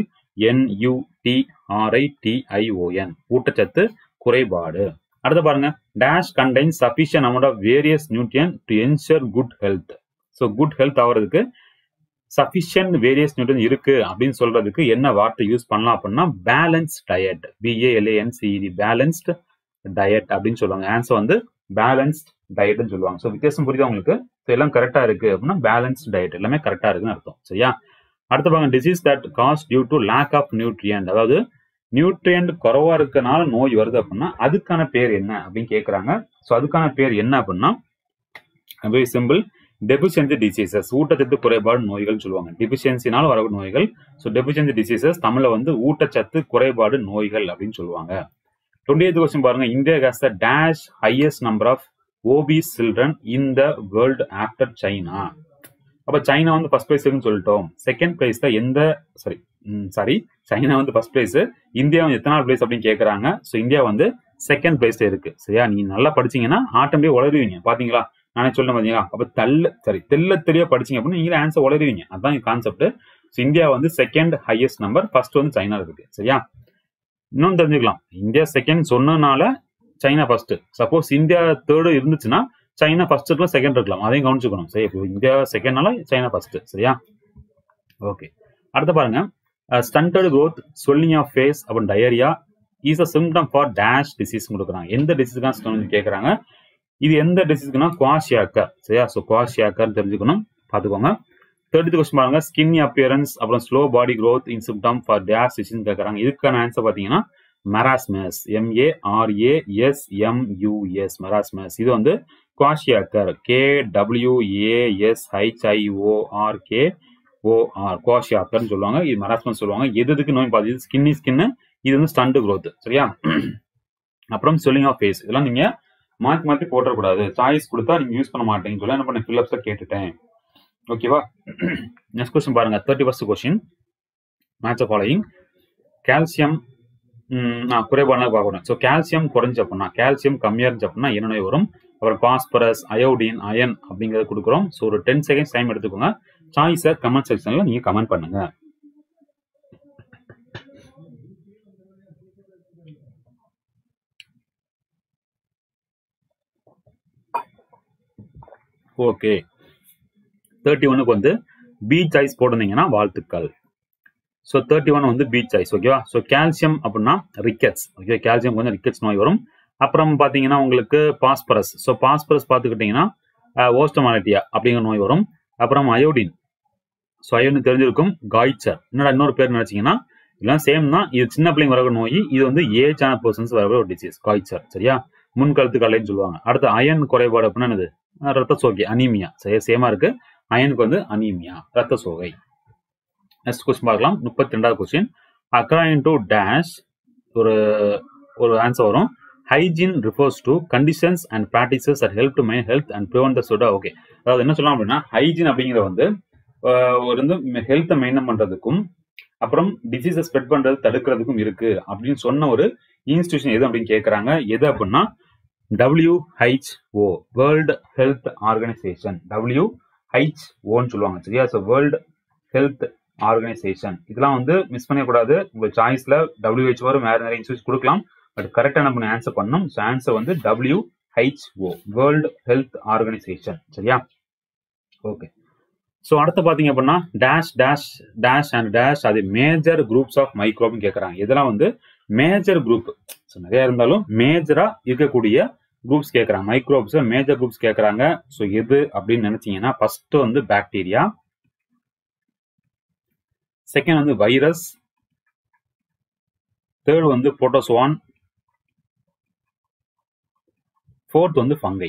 என்யூடிஆர்ஐடிஐஓஎன் ஊட்டச்சத்து குறைபாடு அடுத்து பாருங்க dash contain sufficient amount of various நியூட்ரியன் to ensure good health so good health ஆகிறதுக்கு சஃபிஷியன்ட் வேரியஸ் நியூட்ரியன் இருக்கு அப்படின்னு சொல்றதுக்கு என்ன வார்த்தை யூஸ் பண்ணலாம் அப்படின்னா பேலன்ஸ் டயட் பிஏஎல்ஏஎன்சிஇடி பேலன்ஸ்ட் டயட் அப்படின்னு சொல்லுவாங்க ஆன்சர் வந்து பேலன்ஸ்ட் டயட்னு சொல்லுவாங்க ஸோ வித்தியாசம் புரியுதா உங்களுக்கு ஸோ எல்லாம் கரெக்டா இருக்கு அப்படின்னா பேலன்ஸ்ட் டயட் எல்லாமே கரெக்டா இருக்குன்னு அர்த்தம் சரியா அடுத்து பாருங்க disease that cause due to lack of nutrient அதாவது நியூட்ரியன்ட் குறவா இருக்கனால நோய் வருது அப்படின்னா அதுக்கான பேர் என்ன அப்படின்னு கேட்குறாங்க ஸோ அதுக்கான பேர் என்ன அப்படின்னா வெரி சிம்பிள் டெபிஷியன்சி டிசீசஸ் ஊட்டச்சத்து குறைபாடு நோய்கள் சொல்லுவாங்க டெபிஷியன்சினால வர நோய்கள் ஸோ டெபிஷியன்சி டிசீசஸ் தமிழ்ல வந்து ஊட்டச்சத்து குறைபாடு நோய்கள் அப்படின்னு சொல்லுவாங்க டுவெண்ட்டி எய்த் கொஸ்டின் பாருங்க India has the dash highest number of obese children in the world after China அப்ப சைனா வந்து ஃபர்ஸ்ட் பிளேஸ் இருக்குன்னு சொல்லிட்டோம் செகண்ட் பிளேஸ்ல எந்த சாரி சாரி சைனா வந்து ஃபர்ஸ்ட் பிளேஸ் இந்தியா வந்து எத்தனாவது பிளேஸ் அப்படின்னு கேட்கறாங்க ஸோ இந்தியா வந்து செகண்ட் பிளேஸ்ல இருக்கு சரியா நீங்க நல்லா படிச்சீங்கன்னா ஆட்டோமேட்டிக் உளருவீங்க பாத்தீங்களா நானே சொல்ல பாத்தீங்களா அப்ப தள்ள சரி தெல்ல தெரிய படிச்சீங்க அப்படின்னா நீங்களே ஆன்சர் உளருவீங்க அதான் கான்செப்ட் ஸோ இந்தியா வந்து செகண்ட் ஹையஸ்ட் நம்பர் ஃபர்ஸ்ட் வந்து சைனா இருக்கு சரியா இன்னும் தெரிஞ்சுக்கலாம் இந்தியா செகண்ட் சொன்னனால China first suppose India third இருந்துச்சுன்னா சைனா ஃபர்ஸ்ட் இருக்கலாம் செகண்ட் இருக்கலாம் அதையும் கவனிச்சுக்கணும் சரி இப்போ இந்தியா செகண்ட்னால சைனா ஃபர்ஸ்ட் சரியா ஓகே அடுத்து பாருங்க stunted growth swelling of face அப்புறம் diarrhoea is a symptom for dash disease கொடுக்குறாங்க எந்த டிசீஸ்க்கான கேட்குறாங்க இது எந்த டிசீஸ்க்குனா குவாஷியாக்கர் சரியா ஸோ குவாஷியாக்கர் தெரிஞ்சுக்கணும் பார்த்துக்கோங்க தேர்ட்டி கொஸ்டின் பாருங்க ஸ்கின் அப்பியரன்ஸ் அப்புறம் slow body growth in symptom for dash disease கேட்குறாங்க இதுக்கான ஆன்சர் பார்த்தீங்கன்னா மெராஸ்மஸ் எம்ஏஆர்ஏஎஸ்எம்யூஎஸ் மெராஸ்மஸ் இது வந்து kwashiorkor K WAS ஹைச்ஐஓஆர் K OR குவாஷியாக்கர்னு சொல்லுவாங்க இது மெராஸ்மஸ் சொல்லுவாங்க எது எதுக்கு நோய் பார்த்து இது ஸ்கின்னி ஸ்கின்னு இது வந்து ஸ்டண்டு க்ரோத் சரியா அப்புறம் சொல்லிங் ஆஃப் ஃபேஸ் இதெல்லாம் நீங்க மாற்றி மாற்றி போட்டக்கூடாது சாய்ஸ் கொடுத்தா நீங்க யூஸ் பண்ண மாட்டேங்கன்னு சொல்லி என்ன பண்ண ஃபில்லப்ஸை கேட்டுட்டேன் ஓகேவா நெக்ஸ்ட் கொஸ்டின் பாருங்க thirty first question match following calcium நான் குறைபாடுலாம் பார்க்கணும் ஸோ கால்சியம் குறைஞ்ச அப்படின்னா கால்சியம் கம்மியாக இருந்துச்சு அப்படின்னா என்ன நோய் வரும் அப்புறம் பாஸ்பரஸ் அயோடின் அயன் அப்படிங்கிறத கொடுக்குறோம் ஸோ ஒரு டென் செகண்ட்ஸ் டைம் எடுத்துக்கோங்க சாய்ஸை கமெண்ட் செக்ஷன்ல நீங்க கமெண்ட் பண்ணுங்க ஓகே தேர்ட்டி ஒனுக்கு வந்து பி சாய்ஸ் போட்டிருந்தீங்கன்னா வாழ்த்துக்கள் ஸோ தேர்ட்டி ஒன் வந்து பி சாய்ஸ் ஓகேவா ஸோ கால்சியம் அப்படின்னா ரிக்கெட்ஸ் ஓகே கால்சியம் வந்து ரிக்கெட்ஸ் நோய் வரும் அப்புறம் பார்த்தீங்கன்னா உங்களுக்கு பாஸ்பரஸ் ஸோ பாஸ்பரஸ் பார்த்துக்கிட்டிங்கன்னா ஓஸ்டமாலிட்டியா அப்படிங்கிற நோய் வரும் அப்புறம் அயோடின் ஸோ அயோடின் தெரிஞ்சிருக்கும் காய்ச்சர் என்னடா இன்னொரு பேர் நினைச்சீங்கன்னா இதெல்லாம் சேம் தான் இது சின்ன பிள்ளைங்க வரக்கூடிய நோய் இது வந்து ஏஜ் ஆன பர்சன்ஸ் வரக்கூடிய ஒரு டிசீஸ் காய்ச்சர் சரியா முன்கழுத்து கலைன்னு சொல்லுவாங்க அடுத்து அயன் குறைபாடு அப்படின்னா என்னது ரத்த சோகை அனீமியா சரியா சேமா இருக்கு அயனுக்கு வந்து அனீமியா ரத்த சோகை நெக்ஸ்ட் கொஸ்டின் பார்க்கலாம் முப்பத்தி ரெண்டாவது கொஸ்டின் அக்ராயின் டு டேஷ் ஒரு ஒரு ஆன்சர் வரும் hygiene refers to conditions and practices that help to மைன் ஹெல்த் அண்ட் ப்ரிவென்ட் த சுடா ஓகே அதாவது என்ன சொல்லலாம் அப்படின்னா ஹைஜீன் அப்படிங்கிறது வந்து ஒரு வந்து ஹெல்த்தை மெயின்டைன் பண்றதுக்கும் அப்புறம் டிசீஸை ஸ்ப்ரெட் பண்றது தடுக்கிறதுக்கும் இருக்கு அப்படின்னு சொன்ன ஒரு இன்ஸ்டியூஷன் எது அப்படின்னு கேட்கறாங்க எது அப்படின்னா டபிள்யூஹெச்ஓ வேர்ல்டு ஹெல்த் ஆர்கனைசேஷன் டபிள்யூஹெச்ஓன்னு சொல்லுவாங்க சரியா ஸோ வேர்ல்டு ஹெல்த் ஆர்கனைசேஷன் இதெல்லாம் வந்து மிஸ் பண்ணக்கூடாது உங்க சாய்ஸ்ல டபிள்யூஹெச்ஓ வரும் வேற நிறைய இன்ஸ்டியூட் கொடுக்கலாம் பட் கரெக்டாக நம்ம ஆன்சர் பண்ணணும் ஸோ ஆன்சர் வந்து டபிள்யூஹெச்ஓ வேர்ல்டு ஹெல்த் ஆர்கனைசேஷன் சரியா ஓகே ஸோ அடுத்து பார்த்தீங்க அப்படின்னா dash dash dash and dash அது மேஜர் குரூப்ஸ் ஆஃப் மைக்ரோப்னு கேட்குறாங்க இதெல்லாம் வந்து மேஜர் குரூப் ஸோ நிறைய இருந்தாலும் மேஜரா இருக்கக்கூடிய குரூப்ஸ் கேட்குறாங்க மைக்ரோப்ஸ் மேஜர் குரூப்ஸ் கேட்குறாங்க ஸோ எது அப்படின்னு நினைச்சீங்கன்னா ஃபர்ஸ்ட் வந்து பாக்டீரியா செகண்ட் வந்து வைரஸ் தேர்ட் வந்து புரோட்டோசோவான் ஃபோர்த் வந்து ஃபங்கை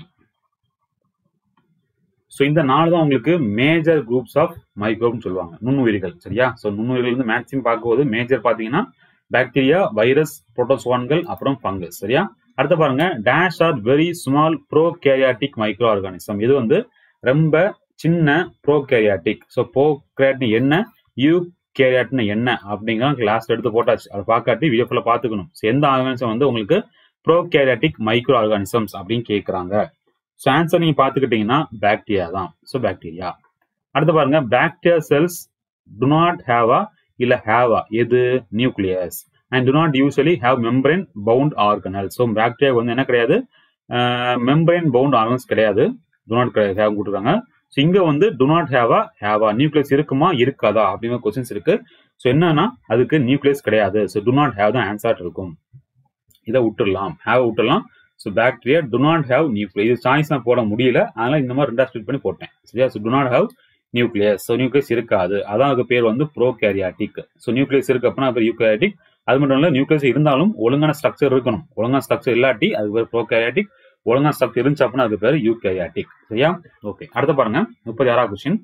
ஸோ இந்த நாலு தான் உங்களுக்கு மேஜர் குரூப்ஸ் ஆஃப் மைக்ரோப்னு சொல்லுவாங்க நுண்ணுயிரிகள் சரியா ஸோ நுண்ணுயிரிகள் வந்து மேக்ஸிமம் பார்க்கும்போது மேஜர் பார்த்தீங்கன்னா பாக்டீரியா வைரஸ் புரோட்டோசோவான்கள் அப்புறம் ஃபங்கஸ் சரியா அடுத்து பாருங்க dash are very small prokaryotic microorganism இது வந்து ரொம்ப சின்ன prokaryotic so prokaryotic என்ன யூ கேரியாட்னு என்ன அப்படிங்கிற கிளாஸ் எடுத்து போட்டாச்சு அதை பார்க்காட்டி வீடியோ ஃபுல்லாக பார்த்துக்கணும் ஸோ எந்த ஆர்கானிசம் வந்து உங்களுக்கு ப்ரோ கேரியாட்டிக் மைக்ரோ ஆர்கானிசம்ஸ் அப்படின்னு கேட்குறாங்க ஸோ ஆன்சர் நீங்கள் பார்த்துக்கிட்டிங்கன்னா பாக்டீரியா தான் ஸோ பாக்டீரியா அடுத்து பாருங்க பாக்டீரியா செல்ஸ் டு நாட் ஹேவா இல்லை ஹேவா எது nucleus and do not usually have membrane bound organelle so bacteria வந்து என்ன கிடையாது மெம்பரைன் பவுண்ட் ஆர்கனல்ஸ் கிடையாது டு நாட் கிடையாது ஹேவ் கொடுத்துருக்காங்க ஸோ இங்கே வந்து டு நாட் ஹேவா ஹேவா நியூக்ளியஸ் இருக்குமா இருக்காதா அப்படிங்கிற கொஸ்டின்ஸ் இருக்கு ஸோ என்னன்னா அதுக்கு நியூக்ளியஸ் கிடையாது ஸோ டு நாட் ஹேவ் தான் ஆன்சர் இருக்கும் இதை விட்டுடலாம் ஹேவ் விட்டுடலாம் so bacteria do not have nucleus இது சாய்ஸ் நான் போட முடியல அதனால இந்த மாதிரி ரெண்டா ஸ்பிளிட் பண்ணி போட்டேன் சரியா so do not have nucleus so nucleus இருக்காது அதான் அதுக்கு பேர் வந்து ப்ரோ கேரியாட்டிக் ஸோ நியூக்ளியஸ் இருக்கு அப்படின்னா அது யூகேரியாட்டிக் அது மட்டும் இல்லை நியூக்ளியஸ் இருந்தாலும் ஒழுங்கான ஸ்ட்ரக்சர் இருக்கணும் ஒழுங்கான ஸ்ட்ரக்சர் இல்லாட்டி அது பேர் ப்ரோ கேரியாட்டிக் ஒழுங்கான ஸ்ட்ரக்சர் இருந்துச்சு அப்படின்னா அது பேர் யூகேரியாட்டிக் சரியா ஓகே அடுத்து பாருங்க முப்பத்தி ஆறாவது question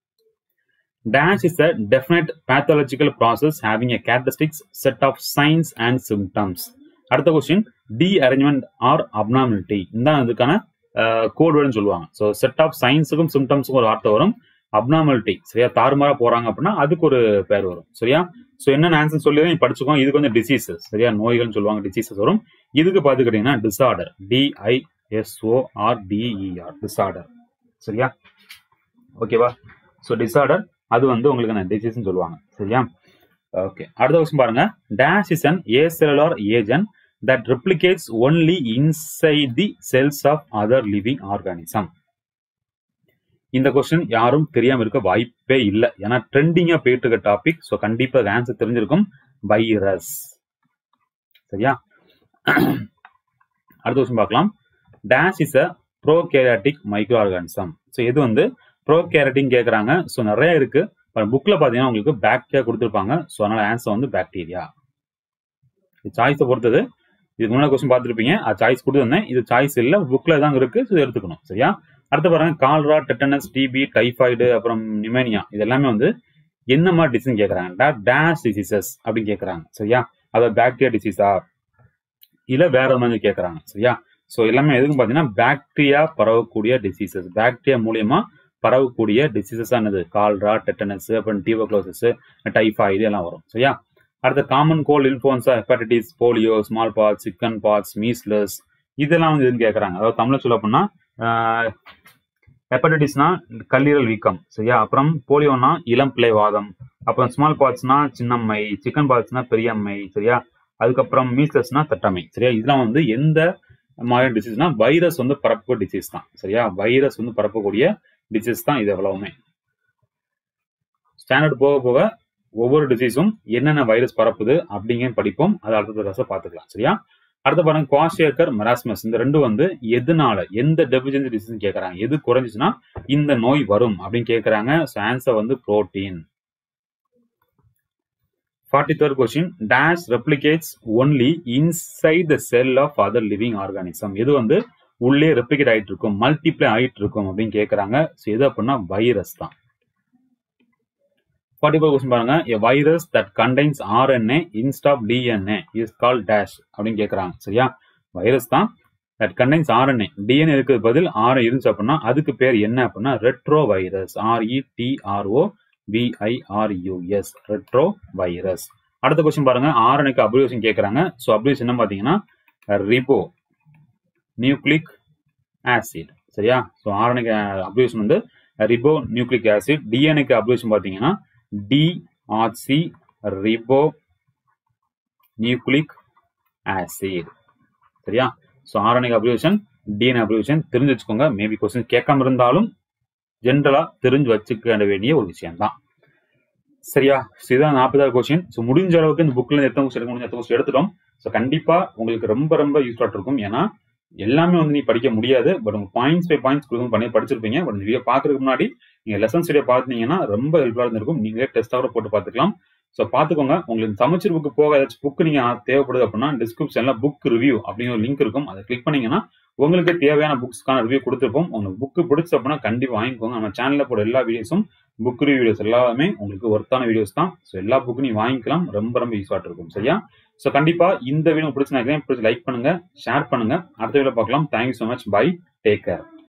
Dash is a definite pathological process having a characteristics set of signs and symptoms. அடுத்த question derangement or abnormality இந்த இதுக்கான கோட் வேர்டுன்னு சொல்லுவாங்க ஸோ செட் ஆஃப் சயின்ஸுக்கும் சிம்டம்ஸுக்கும் ஒரு வார்த்தை வரும் அப்னாமலிட்டி சரியா தாறுமாறா போறாங்க அப்படின்னா அதுக்கு ஒரு பேர் வரும் சரியா ஸோ என்னென்ன ஆன்சர் சொல்லி நீ படிச்சுக்கோ இதுக்கு வந்து டிசீசஸ் சரியா நோய்கள்னு சொல்லுவாங்க டிசீசஸ் வரும் இதுக்கு பார்த்துக்கிட்டீங்கன்னா டிசார்டர் டிஐஎஸ்ஓஆர் டிஇஆர் டிசார்டர் சரியா ஓகேவா ஸோ டிசார்டர் அது வந்து உங்களுக்கு டிசீஸ்னு சொல்லுவாங்க சரியா ஓகே அடுத்த கொஸ்டின் பாருங்க dash is an acellular agent that replicates only inside the cells of other living organism இந்த கொஸ்டின் யாரும் தெரியாம இருக்க வாய்ப்பே இல்லை ஏன்னா ட்ரெண்டிங்கா போயிட்டு இருக்க டாபிக் ஸோ கண்டிப்பா ஆன்சர் தெரிஞ்சிருக்கும் வைரஸ் சரியா அடுத்த கொஸ்டின் பார்க்கலாம் dash is a prokaryotic micro organism so இது வந்து ப்ரோகேரட்டிங் கேட்குறாங்க ஸோ நிறைய இருக்கு புக்கில் பார்த்தீங்கன்னா உங்களுக்கு பாக்டீரியா கொடுத்துருப்பாங்க ஸோ அதனால ஆன்சர் வந்து பாக்டீரியா இது சாய்ஸை பொறுத்தது இதுக்கு முன்னாடி கொஸ்டின் பார்த்துருப்பீங்க அது சாய்ஸ் கொடுத்துருந்தேன் இது சாய்ஸ் இல்லை புக்கில் தான் இருக்கு ஸோ எடுத்துக்கணும் சரியா அடுத்து பாருங்க கால்ரா டெட்டனஸ் டிபி டைஃபாய்டு அப்புறம் நிமேனியா இது எல்லாமே வந்து என்ன மாதிரி டிசீஸ் கேட்குறாங்க டேஷ் டிசீசஸ் அப்படின்னு கேட்குறாங்க சரியா அதாவது பாக்டீரியா டிசீஸா இல்லை வேற மாதிரி கேட்குறாங்க சரியா ஸோ எல்லாமே எதுக்கும் பார்த்தீங்கன்னா பாக்டீரியா பரவக்கூடிய டிசீசஸ் பாக்டீரியா மூலியமா பரவக்கூடிய டிசீசஸ் ஆனது கால்ரா டெட்டனஸ் அப்புறம் டியூபக்ளோசிஸ் டைஃபாய்டு எல்லாம் வரும் சரியா அடுத்த common cold influenza hepatitis polio smallpox chickenpox measles இதெல்லாம் வந்து எதுன்னு கேட்குறாங்க அதாவது தமிழ் சொல்ல போனா ஹெப்படைட்டிஸ்னா கல்லீரல் வீக்கம் சரியா அப்புறம் போலியோனா இளம் பிள்ளை வாதம் அப்புறம் ஸ்மால் பாட்ஸ்னா சின்னம்மை சிக்கன் பாட்ஸ்னா பெரியம்மை சரியா அதுக்கப்புறம் மீசஸ்னா தட்டம்மை சரியா இதெல்லாம் வந்து எந்த மாதிரியான டிசீஸ்னா வைரஸ் வந்து பரப்பு டிசீஸ் தான் சரியா வைரஸ் வந்து பரப்பக்கூடிய டிசீஸ் தான் இது எவ்வளவுமே ஸ்டாண்டர்ட் போக போக ஒவ்வொரு டிசீஸும் என்னென்ன வைரஸ் பரப்புது அப்படிங்கிறது படிப்போம் அது அடுத்த கிளாஸ்ல பார்த்துக்கலாம் சரியா அடுத்து பாருங்க குவாஷியக்கர் மெராஸ்மஸ் இந்த ரெண்டும் வந்து எதனால எந்த டெபிஷியன்சி டிசீஸ் கேட்கறாங்க எது குறைஞ்சிச்சுன்னா இந்த நோய் வரும் அப்படின்னு கேட்கறாங்க ஸோ ஆன்சர் வந்து protein forty third question dash replicates only inside the cell of other living organism எது வந்து உள்ளே ரெப்ளிகேட் ஆயிட்டு இருக்கும் மல்டிப்ளை ஆயிட்டு இருக்கும் அப்படின்னு கேட்கறாங்க ஸோ எது அப்படின்னா வைரஸ் தான் ஃபார்ட்டி ஃபோர் கொஸ்டின் பாருங்க a virus that contains R N A instead D N A is call dash அப்படின்னு கேட்கறாங்க சரியா வைரஸ் தான் தட் கண்டைன்ஸ் ஆர்என்ஏ டிஎன்ஏ இருக்கிறது பதில் ஆர் இருந்துச்சு அப்படின்னா அதுக்கு பேர் என்ன அப்படின்னா retro virus R E T R O V I R U S retro virus அடுத்த கொஸ்டின் பாருங்க ஆர்என்ஏக்கு அப்ரிவேஷன் கேட்கறாங்க ஸோ அப்ரிவேஷன் என்ன பார்த்தீங்கன்னா ரிபோ நியூக்ளிக் ஆசிட் சரியா ஸோ ஆர்என்ஏக்கு அப்ரிவேஷன் வந்து ரிபோ நியூக்ளிக் ஆசிட் டிஎன்ஏக்கு அப்ரிவேஷன் பார்த்தீங்கன்னா டிஆர்சி ரிபோ நியூக்ளிக் ஆசிட் சரியா so R N A abbreviation D N A abbreviation தெரிஞ்சு வச்சுக்கோங்க மேபி கொஸ்டின் கேட்காம இருந்தாலும் ஜென்ரலா தெரிஞ்சு வச்சுக்க வேண்டிய ஒரு விஷயம் தான் சரியா ஸோ இதான் நாற்பதாவது கொஸ்டின் ஸோ முடிஞ்ச அளவுக்கு இந்த புக்ல எத்தனை கொஸ்டின் எடுக்க முடிஞ்ச எத்தனை கொஸ்டின் எடுத்துட்டோம் ஸோ கண்டிப்பா உங்களுக்கு ரொம்ப ரொம்ப யூஸ்ஃபுல்லாக இருக்கும் ஏன்னா எல்லாமே வந்து நீ படிக்க முடியாது பட் உங்க பாயிண்ட்ஸ் பை பாயிண்ட்ஸ் கொடுக்கும் பண்ணி படிச்சிருப்பீங்க பட் இந்த வீடியோ பார்க்கறதுக்கு முன்னாடி நீங்க லெசன்ஸ் வீடியோ பார்த்தீங்கன்னா ரொம்ப ஹெல்ப்ஃபுல்லாக இருந்திருக்கும் நீங்களே டெஸ்ட்டாக கூட போட்டு பார்த்துக்கலாம் ஸோ பார்த்துக்கோங்க உங்களுக்கு சமச்சீர் புக்கு போக ஏதாச்சும் புக் நீங்க தேவைப்படுது அப்படின்னா டிஸ்கிரிப்ஷன்ல புக் ரிவ்யூ அப்படிங்கிற ஒரு லிங்க் இருக்கும் அதை கிளிக் பண்ணீங்கன்னா உங்களுக்கு தேவையான புக்ஸ்க்கான ரிவ்யூ கொடுத்துருப்போம் உங்களுக்கு புக்கு பிடிச்ச அப்படின்னா கண்டிப்பாக வாங்கிக்கோங்க நம்ம சேனலில் போட எல்லா வீடியோஸும் புக் ரிவ்யூ வீடியோஸ் எல்லாமே உங்களுக்கு ஒர்த்தான வீடியோஸ் தான் ஸோ எல்லா புக்கும் நீ வாங்கிக்கலாம் ரொம்ப ரொம்ப யூஸ்ஃபாக இருக்கும் சரியா ஸோ கண்டிப்பா இந்த வீடியோ பிடிச்சி பிடிச்சி லைக் பண்ணுங்க ஷேர் பண்ணுங்க அடுத்த வீடியோ பார்க்கலாம் thank you so much bye take care